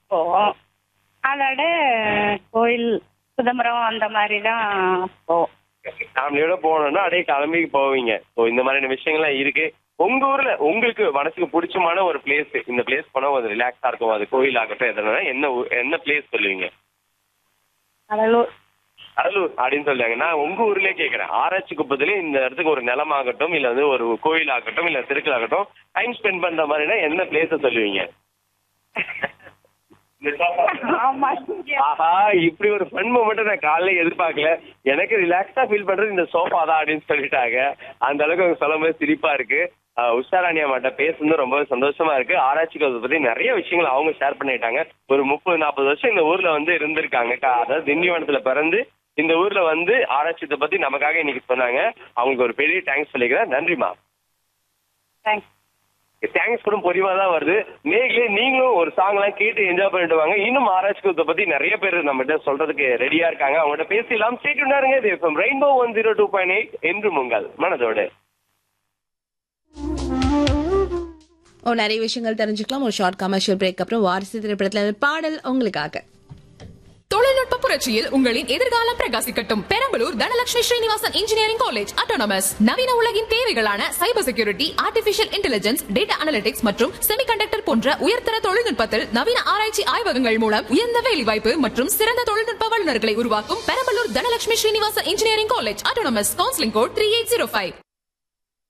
போவோம் அதோட கோயில் சிதம்பரம் அந்த மாதிரி தான் போவோம் ஃபேமிலியோட போகணும்னா அப்படியே கிளம்பி போவீங்க ஸோ இந்த மாதிரியான விஷயங்கள்லாம் இருக்கு உங்க ஊர்ல உங்களுக்கு மனசுக்கு பிடிச்சமான ஒரு பிளேஸ் இந்த பிளேஸ் போனா ஒரு ரிலாக்ஸா இருக்கும் அது கோயில் ஆகட்டும் எதுனா என்ன ஊ- என்ன பிளேஸ் சொல்லுவீங்க கடலூர் கடலூர் அப்படின்னு சொல்லுவாங்க நான் உங்க ஊர்லயே கேக்குறேன் ஆராய்ச்சி குப்பத்திலே இந்த இடத்துக்கு ஒரு நிலம் ஆகட்டும் இல்ல வந்து ஒரு கோயில் ஆகட்டும் இல்ல திருக்கல் ஆகட்டும் டைம் ஸ்பெண்ட் பண்ற மாதிரினா என்ன பிளேஸ சொல்லுவீங்க இந்த sofa. ஆமா ஆஹா இப்படி ஒரு ஃபன் மூமெண்ட் நான் காலையில எதிர்பார்க்கல எனக்கு ரிலாக்ஸா ஃபீல் பண்றது இந்த சோஃபா தான் அப்படின்னு சொல்லிட்டாங்க அந்த அளவுக்கு அவங்க சொல்லும் போது சிரிப்பா இருக்கு ஆஹ் உஷாராணி அம்மாட்ட பேசுனது ரொம்ப சந்தோஷமா இருக்கு ஆராய்ச்சி கவுதை பத்தி நிறைய விஷயங்கள் அவங்க ஷேர் பண்ணிட்டாங்க ஒரு முப்பது நாற்பது வருஷம் இந்த ஊர்ல வந்து இருந்திருக்காங்க க- அதாவது திண்டிவனத்துல பிறந்து இந்த ஊர்ல வந்து ஆராய்ச்சியத்தை பத்தி நமக்காக இன்னைக்கு சொன்னாங்க அவங்களுக்கு ஒரு பெரிய தேங்க்ஸ் சொல்லிக்கிறேன் நன்றிமா தேங்க்ஸ் தேங்க்ஸ் கூட பொறிவா தான் வருது நேர்களே நீங்களும் ஒரு சாங் எல்லாம் கேட்டு என்ஜாய் பண்ணிட்டு வாங்க இன்னும் ஆராய்ச்சி குத்தை பத்தி நிறைய பேர் நம்மகிட்ட சொல்றதுக்கு ரெடியா இருக்காங்க அவங்ககிட்ட பேசலாம் ஸ்டேட் இருங்க இது Rainbow one zero two point eight என்று உங்கள் மனதோடு ஓ நிறைய விஷயங்கள் தெரிஞ்சுக்கலாம் ஒரு ஷார்ட் கமர்ஷியல் பிரேக் அப்புறம் வாரிசு திரைப்படத்துல இருந்து பாடல் உங்களுக்காக தொழில்நுட்ப புரட்சியில் உங்களின் எதிர்காலம் பிரகாசிக்கட்டும் Perambalur Dhanalakshmi Srinivasan engineering college autonomous நவீன உலகின் தேவைகளான cyber security artificial intelligence data analytics மற்றும் செமிகண்டக்டர் போன்ற உயர்தர தொழில்நுட்பத்தில் நவீன ஆராய்ச்சி ஆய்வகங்கள் மூலம் உயர்ந்த வேலைவாய்ப்பு மற்றும் சிறந்த தொழில்நுட்ப வல்லுநர்களை உருவாக்கும் Perambalur Dhanalakshmi Srinivasan engineering college autonomous counselling code three eight zero five